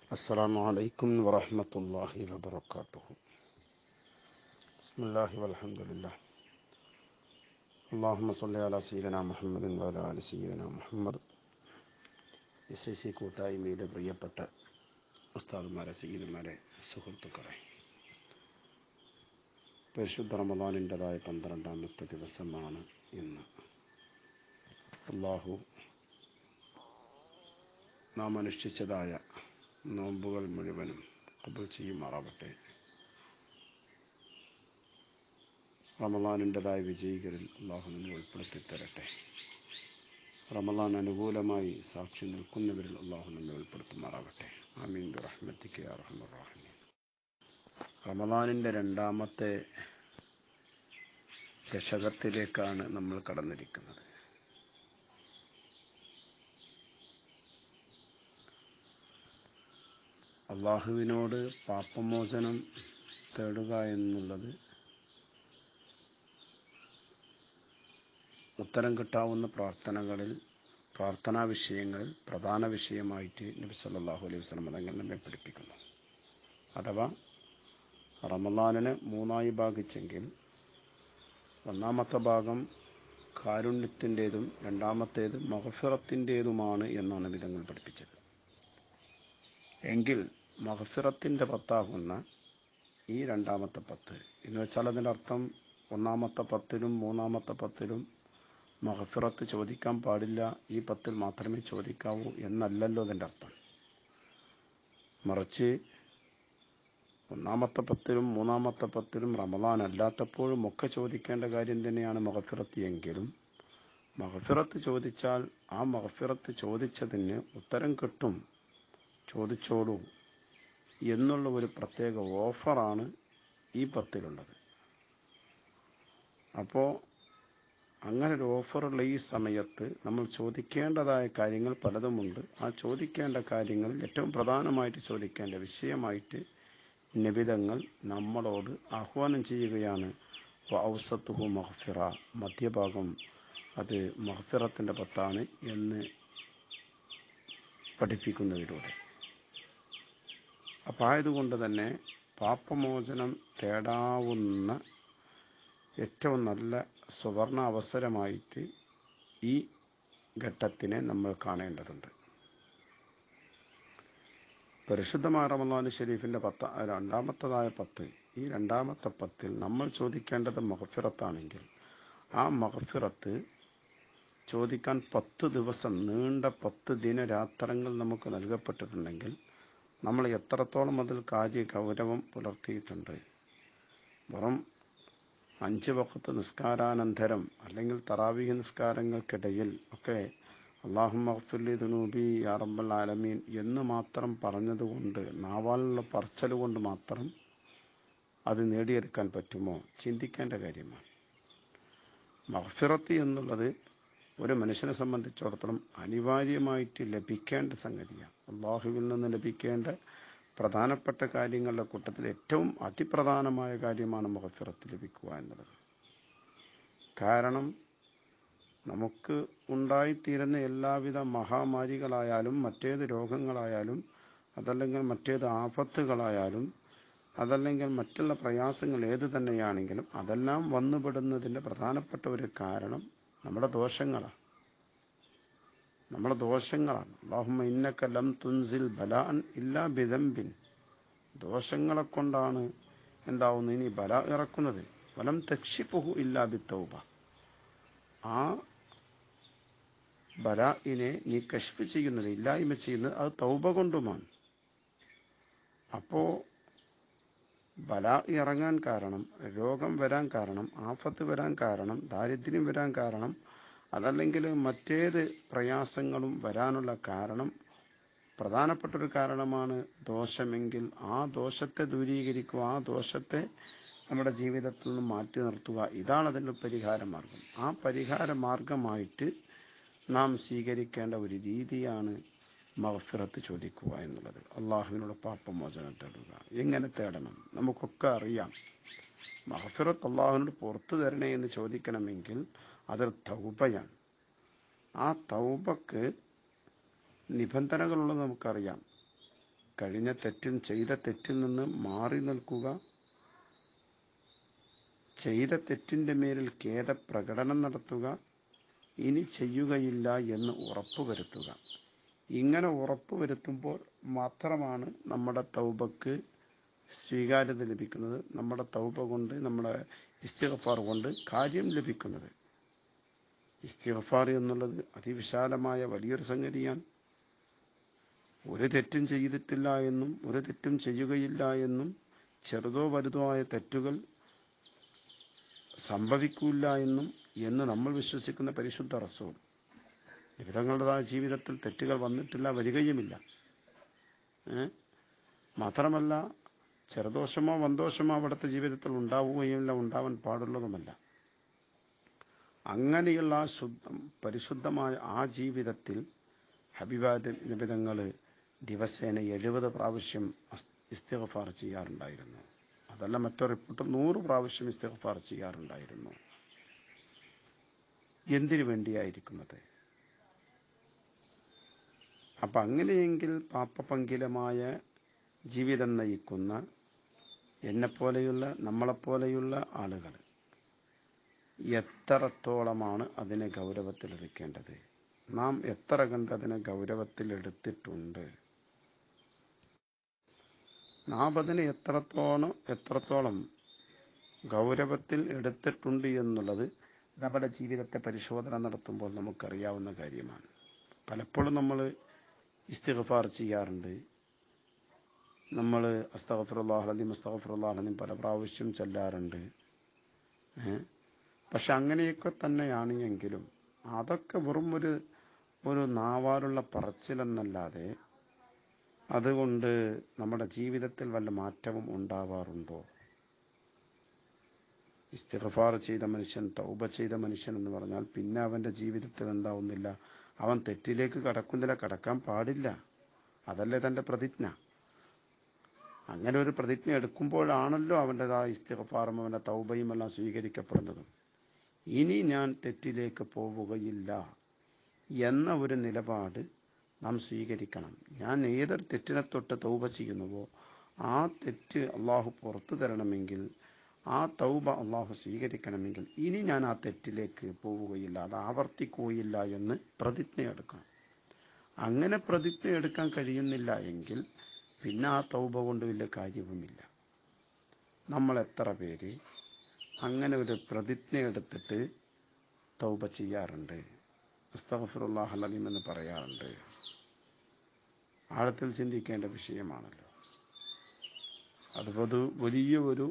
السلام عليكم ورحمة الله وبركاته بسم الله والحمد لله اللهم صل على سيدنا محمد وعلى آل سيدنا محمد S I C കൂട്ടായ്മയുടെ പ്രിയപ്പെട്ട ഉസ്താദുമാരെ സയ്യിദുമാരെ സുഹൃത്തുക്കളെ പരിശുദ്ധ റമദാനിൻ്റെതായ പന്ത്രണ്ടാമത്തെ ദിവസമാണ് ഇന്ന് അള്ളാഹു നാം അനുഷ്ഠിച്ചതായ നോമ്പുകൾ മുഴുവനും കബുൾ ചെയ്യുമാറാവട്ടെ റമദാനിൻ്റെതായ വിജയികരിൽ അള്ളാഹു നമ്മെ ഉൾപ്പെടുത്തി തരട്ടെ റമദാൻ അനുകൂലമായി സാക്ഷി നിൽക്കുന്നവരിൽ അള്ളാഹു നമ്മെ ഉൾപ്പെടുത്തുമാറാവട്ടെ ആമീൻ റഹ്മത്തിക്ക് റഹ്മറാഹിമീൻ റമദാനിൻ്റെ രണ്ടാമത്തെ ദശകത്തിലേക്കാണ് നമ്മൾ കടന്നിരിക്കുന്നത് അള്ളാഹുവിനോട് പാപമോചനം തേടുക എന്നുള്ളത് ഉത്തരം കിട്ടാവുന്ന പ്രാർത്ഥനകളിൽ പ്രാർത്ഥനാ വിഷയങ്ങളിൽ പ്രധാന വിഷയമായിട്ട് നബി സല്ലല്ലാഹു അലൈഹി വസല്ലം തങ്ങൾ നമ്മെ പഠിപ്പിക്കുന്നു അഥവാ റമദാനിനെ മൂന്നായി ഭാഗിച്ചെങ്കിൽ ഒന്നാമത്തെ ഭാഗം കാരുണ്യത്തിൻ്റെതും രണ്ടാമത്തേത് മഹഫിറത്തിൻ്റെതുമാണ് എന്നാണ് വിധങ്ങൾ പഠിപ്പിച്ചത് എങ്കിൽ മഹഫിറത്തിൻ്റെ പത്താകുന്ന ഈ രണ്ടാമത്തെ പത്ത് എന്ന് വെച്ചാൽ അതിൻ്റെ അർത്ഥം ഒന്നാമത്തെ പത്തിലും മൂന്നാമത്തെ പത്തിലും മഹഫിറത്ത് ചോദിക്കാൻ പാടില്ല ഈ പത്തിൽ മാത്രമേ ചോദിക്കാവൂ എന്നല്ലല്ലോ അതിൻ്റെ അർത്ഥം മറിച്ച് ഒന്നാമത്തെ പത്തിലും മൂന്നാമത്തെ പത്തിലും റമദാൻ അല്ലാത്തപ്പോഴും ഒക്കെ ചോദിക്കേണ്ട കാര്യം തന്നെയാണ് മഹഫിറത്ത് എങ്കിലും മഹഫിറത്ത് ചോദിച്ചാൽ ആ മഹഫിറത്ത് ചോദിച്ചതിന് ഉത്തരം കിട്ടും ചോദിച്ചോളൂ എന്നുള്ള ഒരു പ്രത്യേക ഓഫറാണ് ഈ പത്തിലുള്ളത് അപ്പോൾ അങ്ങനെ ഒരു ഓഫറുള്ള ഈ സമയത്ത് നമ്മൾ ചോദിക്കേണ്ടതായ കാര്യങ്ങൾ പലതുമുണ്ട് ആ ചോദിക്കേണ്ട കാര്യങ്ങളിൽ ഏറ്റവും പ്രധാനമായിട്ട് ചോദിക്കേണ്ട വിഷയമായിട്ട് നിബിതങ്ങൾ നമ്മളോട് ആഹ്വാനം ചെയ്യുകയാണ് ഔസത്തുഹു മഹഫിറ മധ്യഭാഗം അത് മഹഫിറത്തിൻ്റെ പത്താണ് എന്ന് പഠിപ്പിക്കുന്നതിലൂടെ അപ്പം ആയതുകൊണ്ട് തന്നെ പാപമോചനം തേടാവുന്ന ഏറ്റവും നല്ല സുവർണ അവസരമായിട്ട് ഈ ഘട്ടത്തിനെ നമ്മൾ കാണേണ്ടതുണ്ട് പരിശുദ്ധമായ റമദാൻ ഷെരീഫിൻ്റെ പത്ത രണ്ടാമത്തതായ പത്ത് ഈ രണ്ടാമത്തെ പത്തിൽ നമ്മൾ ചോദിക്കേണ്ടത് മഹഫിറത്താണെങ്കിൽ ആ മഹഫിറത്ത് ചോദിക്കാൻ പത്ത് ദിവസം നീണ്ട പത്ത് ദിനരാത്രങ്ങൾ നമുക്ക് നൽകപ്പെട്ടിട്ടുണ്ടെങ്കിൽ നമ്മൾ എത്രത്തോളം അതിൽ കാര്യ ഗൗരവം പുലർത്തിയിട്ടുണ്ട് വെറും അഞ്ച് വക്കത്ത് നിസ്കാരാനന്തരം അല്ലെങ്കിൽ തറാവീഹ് നിസ്കാരങ്ങൾക്കിടയിൽ ഒക്കെ അള്ളാഹു മഹഫുല്ലി ദുനൂബി യാറബൽ ആലമീൻ എന്ന് മാത്രം പറഞ്ഞതുകൊണ്ട് നാവാലുള്ള പറച്ചൽ കൊണ്ട് മാത്രം അത് നേടിയെടുക്കാൻ പറ്റുമോ ചിന്തിക്കേണ്ട കാര്യമാണ് മഹഫിറത്ത് എന്നുള്ളത് ഒരു മനുഷ്യനെ സംബന്ധിച്ചിടത്തോളം അനിവാര്യമായിട്ട് ലഭിക്കേണ്ട സംഗതിയാണ് അള്ളാഹുവിൽ നിന്ന് ലഭിക്കേണ്ട പ്രധാനപ്പെട്ട കാര്യങ്ങളുടെ കൂട്ടത്തിൽ ഏറ്റവും അതിപ്രധാനമായ കാര്യമാണ് മഹഫിറത്ത് ലഭിക്കുക എന്നുള്ളത് കാരണം നമുക്ക് ഉണ്ടായിത്തീരുന്ന എല്ലാവിധ മഹാമാരികളായാലും മറ്റേത് രോഗങ്ങളായാലും അതല്ലെങ്കിൽ മറ്റേത് ആപത്തുകളായാലും അതല്ലെങ്കിൽ മറ്റുള്ള പ്രയാസങ്ങൾ ഏത് തന്നെയാണെങ്കിലും അതെല്ലാം വന്നുപെടുന്നതിൻ്റെ പ്രധാനപ്പെട്ട ഒരു കാരണം നമ്മുടെ ദോഷങ്ങളാണ് നമ്മുടെ ദോഷങ്ങളാണ് അള്ളാഹുമ്മ ഇന്നക്ക ലം തുൻസിൽ ബലാൻ ഇല്ലാ ബിദംബിൻ ദോഷങ്ങളെ കൊണ്ടാണ് എന്താവുന്നു ഇനി ബല ഇറക്കുന്നത് വലം തക്ഷിപ്പുഹു ഇല്ലാ ബിത്തൗബ ആ ബലായിനെ നീ കഷ്ഫ് ചെയ്യുന്നത് ഇല്ലായ്മ ചെയ്യുന്നത് അത് തൗബ കൊണ്ടുമാണ് അപ്പോ ബല ഇറങ്ങാൻ കാരണം രോഗം വരാൻ കാരണം ആഫത്ത് വരാൻ കാരണം ദാരിദ്ര്യം വരാൻ കാരണം അതല്ലെങ്കിൽ മറ്റേത് പ്രയാസങ്ങളും വരാനുള്ള കാരണം പ്രധാനപ്പെട്ട ഒരു കാരണമാണ് ദോഷമെങ്കിൽ ആ ദോഷത്തെ ദൂരീകരിക്കുക ആ ദോഷത്തെ നമ്മുടെ ജീവിതത്തിൽ നിന്ന് മാറ്റി നിർത്തുക ഇതാണ് അതിൻ്റെ പരിഹാര മാർഗം ആ പരിഹാര മാർഗമായിട്ട് നാം സ്വീകരിക്കേണ്ട ഒരു രീതിയാണ് മഹഫിറത്ത് ചോദിക്കുക എന്നുള്ളത് അള്ളാഹുവിനോട് പാപമോചനം തേടുക എങ്ങനെ തേടണം നമുക്കൊക്കെ അറിയാം മഹഫിറത്ത് അള്ളാഹുവിനോട് പുറത്തു തരണേ എന്ന് ചോദിക്കണമെങ്കിൽ അതൊരു തൗബയാണ് ആ തൗബക്ക് നിബന്ധനകളുള്ളത് നമുക്കറിയാം കഴിഞ്ഞ തെറ്റിൽ ചെയ്ത തെറ്റിൽ നിന്ന് മാറി നിൽക്കുക ചെയ്ത തെറ്റിൻ്റെ മേലിൽ ഖേദപ്രകടനം നടത്തുക ഇനി ചെയ്യുകയില്ല എന്ന് ഉറപ്പുവരുത്തുക ഇങ്ങനെ ഉറപ്പുവരുത്തുമ്പോൾ മാത്രമാണ് നമ്മുടെ തൗബക്ക് സ്വീകാര്യത ലഭിക്കുന്നത് നമ്മുടെ തൗബ കൊണ്ട് നമ്മുടെ ഇസ്തിഗഫാർ കൊണ്ട് കാര്യം ലഭിക്കുന്നത് ഇസ്തിഗഫാർ എന്നുള്ളത് അതിവിശാലമായ വലിയൊരു സംഗതിയാണ് ഒരു തെറ്റും ചെയ്തിട്ടില്ല എന്നും ഒരു തെറ്റും ചെയ്യുകയില്ല എന്നും ചെറുതോ വലുതോ ആയ തെറ്റുകൾ സംഭവിക്കില്ല എന്നും എന്ന് നമ്മൾ വിശ്വസിക്കുന്ന പരിശുദ്ധ റസൂൽ വിധങ്ങളുടേതായ ജീവിതത്തിൽ തെറ്റുകൾ വന്നിട്ടില്ല വരികയുമില്ല ഏ? മാത്രമല്ല ചെറുദോഷമോ വന്തോഷമോ അവിടുത്തെ ജീവിതത്തിൽ ഉണ്ടാവുകയുമില്ല ഉണ്ടാവാൻ പാടുള്ളതുമല്ല അങ്ങനെയുള്ള ആ ശുദ്ധം പരിശുദ്ധമായ ആ ജീവിതത്തിൽ ഹബീബാദ് നിബിതങ്ങൾ ദിവസേന എഴുപത് പ്രാവശ്യം അസ്- ഇസ്തിഗ്ഫാർ ചെയ്യാറുണ്ടായിരുന്നു അതല്ല മറ്റൊരു റിപ്പോർട്ട് നൂറ് പ്രാവശ്യം ഇസ്തിഗ്ഫാർ ചെയ്യാറുണ്ടായിരുന്നു എന്തിനു വേണ്ടിയായിരിക്കുന്നത് അപ്പൊ അങ്ങനെയെങ്കിൽ പാപ്പപങ്കിലമായ ജീവിതം നയിക്കുന്ന എന്നെപ്പോലെയുള്ള നമ്മളെപ്പോലെയുള്ള ആളുകൾ എത്രത്തോളമാണ് അതിനെ ഗൗരവത്തിലെടുക്കേണ്ടത് നാം എത്ര കണ്ട് അതിനെ ഗൗരവത്തിലെടുത്തിട്ടുണ്ട് നാം അതിനെ എത്രത്തോളം എത്രത്തോളം ഗൗരവത്തിൽ എടുത്തിട്ടുണ്ട് എന്നുള്ളത് നമ്മുടെ ജീവിതത്തെ പരിശോധന നടത്തുമ്പോൾ നമുക്കറിയാവുന്ന കാര്യമാണ് പലപ്പോഴും നമ്മൾ ഇസ്തിഗ്ഫാർ ചെയ്യാറുണ്ട് നമ്മൾ അസ്തഫറുല്ലാഹലീം അസ്തഫറുല്ലാഹലീം പല പ്രാവശ്യം ചെല്ലാറുണ്ട് ഏ? പക്ഷെ അങ്ങനെയൊക്കെ തന്നെയാണ് എങ്കിലും അതൊക്കെ വെറും ഒരു ഒരു നാവാലുള്ള പറച്ചിലെന്നല്ലാതെ അതുകൊണ്ട് നമ്മുടെ ജീവിതത്തിൽ വല്ല മാറ്റവും ഉണ്ടാവാറുണ്ടോ ഇസ്തിഗ്ഫാർ ചെയ്ത മനുഷ്യൻ തൗബ ചെയ്ത മനുഷ്യൻ എന്ന് പറഞ്ഞാൽ പിന്നെ അവന്റെ ജീവിതത്തിൽ എന്താവുന്നില്ല അവൻ തെറ്റിലേക്ക് കടക്കുന്നില്ല കടക്കാൻ പാടില്ല അതല്ലേ തന്റെ പ്രതിജ്ഞ അങ്ങനെ ഒരു പ്രതിജ്ഞ എടുക്കുമ്പോഴാണല്ലോ അവൻ്റെതായ ഇസ്തിഗ്ഫാറും അവൻ്റെ തൗബയും എല്ലാം സ്വീകരിക്കപ്പെടുന്നതും ഇനി ഞാൻ തെറ്റിലേക്ക് പോവുകയില്ല എന്ന ഒരു നിലപാട് നാം സ്വീകരിക്കണം ഞാൻ ഏതൊരു തെറ്റിനെ തൊട്ട് തൗബ ചെയ്യുന്നുവോ ആ തെറ്റ് അള്ളാഹു പുറത്തു തരണമെങ്കിൽ ആ തൗബ അള്ളാഹു സ്വീകരിക്കണമെങ്കിൽ ഇനി ഞാൻ ആ തെറ്റിലേക്ക് പോവുകയില്ല അത് ആവർത്തിക്കുകയില്ല എന്ന് പ്രതിജ്ഞ എടുക്കണം അങ്ങനെ പ്രതിജ്ഞ എടുക്കാൻ കഴിയുന്നില്ല എങ്കിൽ പിന്നെ ആ തൗബ കൊണ്ട് വലിയ കാര്യവുമില്ല നമ്മൾ എത്ര പേര് അങ്ങനെ ഒരു പ്രതിജ്ഞ എടുത്തിട്ട് തൗബ ചെയ്യാറുണ്ട് അസ്തഫിറുല്ലാഹ് അലീം എന്ന് പറയാറുണ്ട് ആഴത്തിൽ ചിന്തിക്കേണ്ട വിഷയമാണല്ലോ അത് വലിയ ഒരു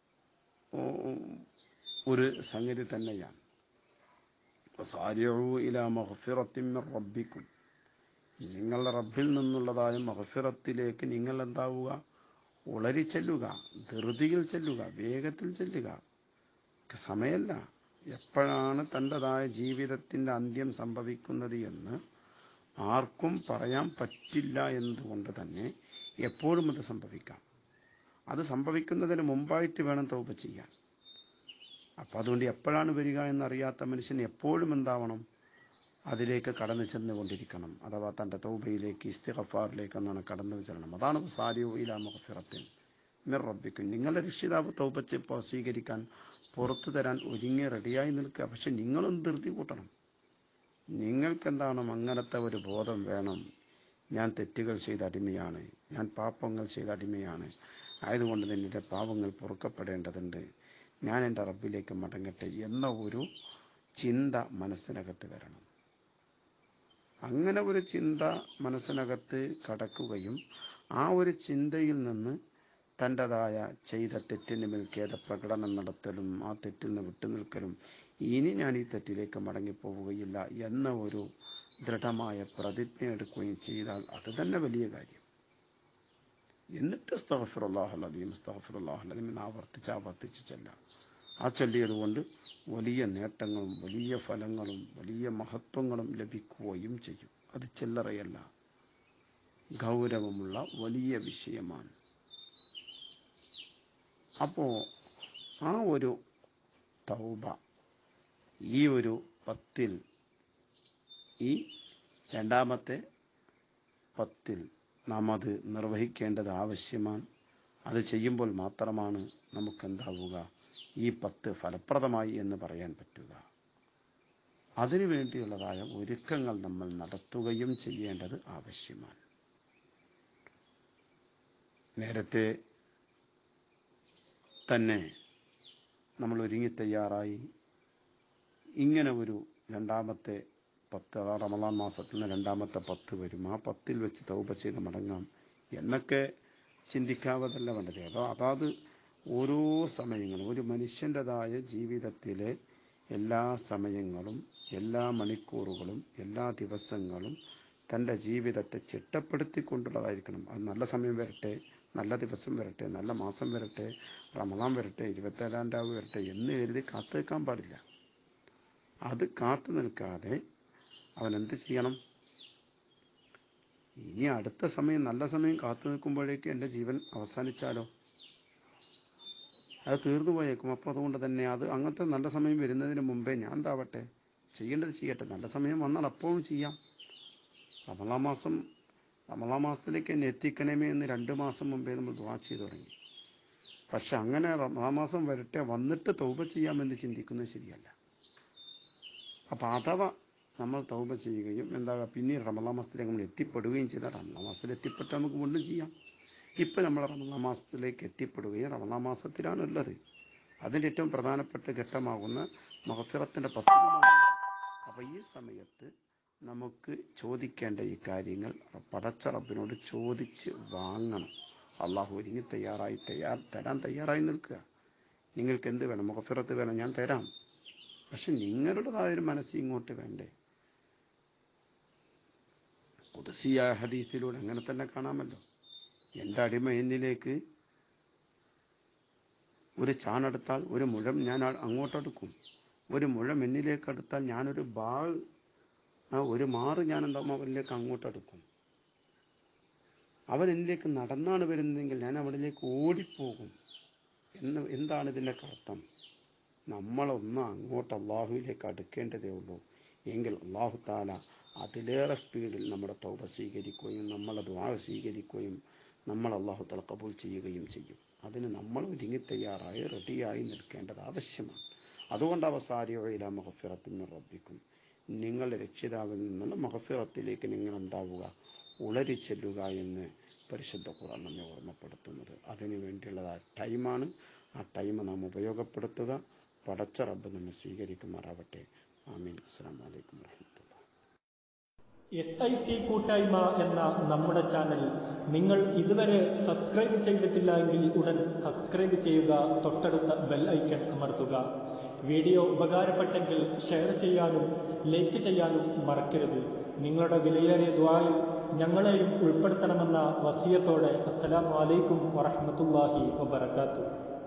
ഒരു സംഗതി തന്നെയാണ് സാരിയൂ ഇല മഹഫിറത്തിൻ മിർ റബ്ബിക്കും നിങ്ങളുടെ റബ്ബിൽ നിന്നുള്ളതായ മഹഫിറത്തിലേക്ക് നിങ്ങൾ എന്താവുക ഉളരി ചെല്ലുക ധൃതിയിൽ ചെല്ലുക വേഗത്തിൽ ചെല്ലുക സമയമല്ല എപ്പോഴാണ് തൻ്റെതായ ജീവിതത്തിൻ്റെ അന്ത്യം സംഭവിക്കുന്നത് എന്ന് ആർക്കും പറയാൻ പറ്റില്ല എന്നതുകൊണ്ട് തന്നെ എപ്പോഴും അത് സംഭവിക്കാം അത് സംഭവിക്കുന്നതിന് മുമ്പായിട്ട് വേണം തൗബ ചെയ്യാൻ അപ്പം അതുകൊണ്ട് എപ്പോഴാണ് വരിക എന്നറിയാത്ത മനുഷ്യൻ എപ്പോഴും എന്താവണം അതിലേക്ക് കടന്നു ചെന്നുകൊണ്ടിരിക്കണം അഥവാ തൻ്റെ തൗബയിലേക്ക് ഇസ്തിഗഫാറിലേക്ക് എന്നാണ് കടന്നു ചെല്ലണം അതാണ് സാരിയോ ഇലാ മുഖഫിറത്തിൻ മിർ റബ്ബിക്കും നിങ്ങളുടെ രക്ഷിതാവ് തൗബച്ച് ഇപ്പോൾ സ്വീകരിക്കാൻ പുറത്തു തരാൻ ഒരുങ്ങി റെഡിയായി നിൽക്കുക പക്ഷെ നിങ്ങളും ധൃതി കൂട്ടണം നിങ്ങൾക്കെന്താണ് അങ്ങനത്തെ ഒരു ബോധം വേണം ഞാൻ തെറ്റുകൾ ചെയ്ത അടിമയാണ് ഞാൻ പാപങ്ങൾ ചെയ്ത അടിമയാണ് ആയതുകൊണ്ട് തന്നെ എൻ്റെ പാപങ്ങൾ പൊറുക്കപ്പെടേണ്ടതുണ്ട് ഞാൻ എൻ്റെ റബ്ബിലേക്ക് മടങ്ങട്ടെ എന്ന ഒരു ചിന്ത മനസ്സിനകത്ത് വരണം അങ്ങനെ ഒരു ചിന്ത മനസ്സിനകത്ത് കടക്കുകയും ആ ഒരു ചിന്തയിൽ നിന്ന് തൻ്റെതായ ചെയ്ത തെറ്റിന് മേൽ ഖേദ പ്രകടനം നടത്തലും ആ തെറ്റിൽ നിന്ന് വിട്ടുനിൽക്കലും ഇനി ഞാൻ ഈ തെറ്റിലേക്ക് മടങ്ങിപ്പോവുകയില്ല എന്ന ഒരു ദൃഢമായ പ്രതിജ്ഞ എടുക്കുകയും ചെയ്താൽ അത് തന്നെ വലിയ കാര്യം എന്നിട്ട് സ്തഫിറുല്ലാഹുലതീം സ്തഫിറുല്ലാഹുലതീം എന്ന് ആവർത്തിച്ച് ആവർത്തിച്ച് ചെല്ലാം ആ ചൊല്ലിയത് കൊണ്ട് വലിയ നേട്ടങ്ങളും വലിയ ഫലങ്ങളും വലിയ മഹത്വങ്ങളും ലഭിക്കുകയും ചെയ്യും അത് ചില്ലറയല്ല ഗൗരവമുള്ള വലിയ വിഷയമാണ് അപ്പോ ആ ഒരു തൗബ ഈ ഒരു പത്തിൽ ഈ രണ്ടാമത്തെ പത്തിൽ നാം അത് നിർവഹിക്കേണ്ടത് ആവശ്യമാണ് അത് ചെയ്യുമ്പോൾ മാത്രമാണ് നമുക്കെന്താവുക ഈ പത്ത് ഫലപ്രദമായി എന്ന് പറയാൻ പറ്റുക അതിനു വേണ്ടിയുള്ളതായ ഒരുക്കങ്ങൾ നമ്മൾ നടത്തുകയും ചെയ്യേണ്ടത് ആവശ്യമാണ് നേരത്തെ തന്നെ നമ്മൾ ഒരുങ്ങി തയ്യാറായി ഇങ്ങനെ ഒരു രണ്ടാമത്തെ പത്ത് അതാ റമദാൻ മാസത്തിൽ നിന്ന് രണ്ടാമത്തെ പത്ത് വരും ആ പത്തിൽ വെച്ച് തൗബ ചെയ്ത് മടങ്ങാം എന്നൊക്കെ ചിന്തിക്കാവതല്ല വേണ്ടത് അതോ അതാത് ഓരോ സമയങ്ങളും ഒരു മനുഷ്യൻ്റെതായ ജീവിതത്തിലെ എല്ലാ സമയങ്ങളും എല്ലാ മണിക്കൂറുകളും എല്ലാ ദിവസങ്ങളും തൻ്റെ ജീവിതത്തെ ചിട്ടപ്പെടുത്തിക്കൊണ്ടുള്ളതായിരിക്കണം അത് നല്ല സമയം വരട്ടെ നല്ല ദിവസം വരട്ടെ നല്ല മാസം വരട്ടെ റമദാൻ വരട്ടെ ഇരുപത്തേഴാം രാവ് വരട്ടെ എന്ന് കരുതി കാത്തു നിൽക്കാൻ പാടില്ല അത് കാത്തു നിൽക്കാതെ അവൻ എന്ത് ചെയ്യണം ഇനി അടുത്ത സമയം നല്ല സമയം കാത്തു നിൽക്കുമ്പോഴേക്ക് എൻ്റെ ജീവൻ അവസാനിച്ചാലോ അത് തീർന്നു പോയേക്കും അപ്പോൾ അതുകൊണ്ട് തന്നെ അത് അങ്ങനത്തെ നല്ല സമയം വരുന്നതിന് മുമ്പേ ഞാൻ എന്താവട്ടെ ചെയ്യേണ്ടത് ചെയ്യട്ടെ നല്ല സമയം വന്നാൽ അപ്പോഴും ചെയ്യാം റമലാ മാസം റമലാ മാസത്തിലേക്ക് എന്നെ എത്തിക്കണമേ എന്ന് രണ്ട് മാസം മുമ്പേ നമ്മൾ ദ്വാ ചെയ്തു തുടങ്ങി പക്ഷെ അങ്ങനെ റമലാ മാസം വരട്ടെ വന്നിട്ട് തൗബ ചെയ്യാമെന്ന് ചിന്തിക്കുന്നത് ശരിയല്ല അപ്പം അഥവാ നമ്മൾ തൗബ ചെയ്യുകയും എന്താ പിന്നീട് റമലാ മാസത്തിലേക്ക് നമ്മൾ എത്തിപ്പെടുകയും ചെയ്താൽ റമലാ മാസത്തിൽ എത്തിപ്പെട്ട് നമുക്ക് വീണ്ടും ചെയ്യാം ഇപ്പം നമ്മൾ റമലാ മാസത്തിലേക്ക് എത്തിപ്പെടുകയും റമലാ മാസത്തിലാണ് ഉള്ളത് അതിൻ്റെ ഏറ്റവും പ്രധാനപ്പെട്ട ഘട്ടമാകുന്ന മഹഫിറത്തിൻ്റെ പദ്ധതിയാണ് അപ്പോൾ ഈ സമയത്ത് നമുക്ക് ചോദിക്കേണ്ട ഈ കാര്യങ്ങൾ പടച്ച റബ്ബിനോട് ചോദിച്ച് വാങ്ങണം അള്ളാഹു ഒരുങ്ങി തയ്യാറായി തയ്യാർ തരാൻ തയ്യാറായി നിൽക്കുക നിങ്ങൾക്ക് എന്ത് വേണം മുഖഫിറത്ത് വേണം ഞാൻ തരാം പക്ഷെ നിങ്ങളുടേതായൊരു മനസ്സ് ഇങ്ങോട്ട് വേണ്ടേ കുതിസിയായ ഹദീസിലൂടെ അങ്ങനെ തന്നെ കാണാമല്ലോ എൻ്റെ അടിമ എന്നിലേക്ക് ഒരു ചാണെടുത്താൽ ഒരു മുഴം ഞാൻ അങ്ങോട്ടെടുക്കും ഒരു മുഴം എന്നിലേക്ക് എടുത്താൽ ഞാനൊരു ബാൾ ഒരു മാറ് ഞാൻ എന്താ അവനിലേക്ക് അങ്ങോട്ടെടുക്കും അവൻ എന്നിലേക്ക് നടന്നാണ് വരുന്നതെങ്കിൽ ഞാൻ അവനിലേക്ക് ഓടിപ്പോകും എന്ന് എന്താണ് ഇതിൻ്റെ അർത്ഥം നമ്മളൊന്ന് അങ്ങോട്ട് അള്ളാഹുവിലേക്ക് അടുക്കേണ്ടതേ ഉള്ളൂ എങ്കിൽ അള്ളാഹു താല അതിലേറെ സ്പീഡിൽ നമ്മുടെ തൗബ സ്വീകരിക്കുകയും നമ്മളെ ദ്വാ സ്വീകരിക്കുകയും നമ്മൾ അള്ളാഹു തല കബൂൽ ചെയ്യുകയും ചെയ്യും അതിന് നമ്മൾ ഒരുങ്ങി തയ്യാറായി റെഡിയായി നിൽക്കേണ്ടത് ആവശ്യമാണ് അതുകൊണ്ട് അവസാരിയോയില മഹഫിറത്തിന് റബ്ബിക്കും നിങ്ങളുടെ രക്ഷിതാവിൽ നിന്നുള്ള മഹഫിറത്തിലേക്ക് നിങ്ങൾ എന്താവുക ഉളരി ചെല്ലുക എന്ന് പരിശുദ്ധ ഖുർആൻ നമ്മെ ഓർമ്മപ്പെടുത്തുന്നത് അതിനു വേണ്ടിയുള്ള ടൈമാണ് ആ ടൈം നാം ഉപയോഗപ്പെടുത്തുക പടച്ച റബ്ബ് നമ്മെ സ്വീകരിക്കുമാറാവട്ടെ ആമീൻ അസ്സാം വലൈക്കും വർഹമത്തുള്ള എസ് ഐ സി കൂട്ടായ്മ എന്ന നമ്മുടെ ചാനൽ നിങ്ങൾ ഇതുവരെ സബ്സ്ക്രൈബ് ചെയ്തിട്ടില്ല എങ്കിൽ ഉടൻ സബ്സ്ക്രൈബ് ചെയ്യുക തൊട്ടടുത്ത ബെൽ ഐക്കൺ അമർത്തുക വീഡിയോ ഉപകാരപ്പെട്ടെങ്കിൽ ഷെയർ ചെയ്യാനും ലൈക്ക് ചെയ്യാനും മറക്കരുത് നിങ്ങളുടെ വിലയേറിയ ദ്വായിൽ ഞങ്ങളെയും ഉൾപ്പെടുത്തണമെന്ന വസിയത്തോടെ അസ്സലാമു അലൈക്കും വറഹ്മത്തുള്ളാഹി വബറകാതുഹു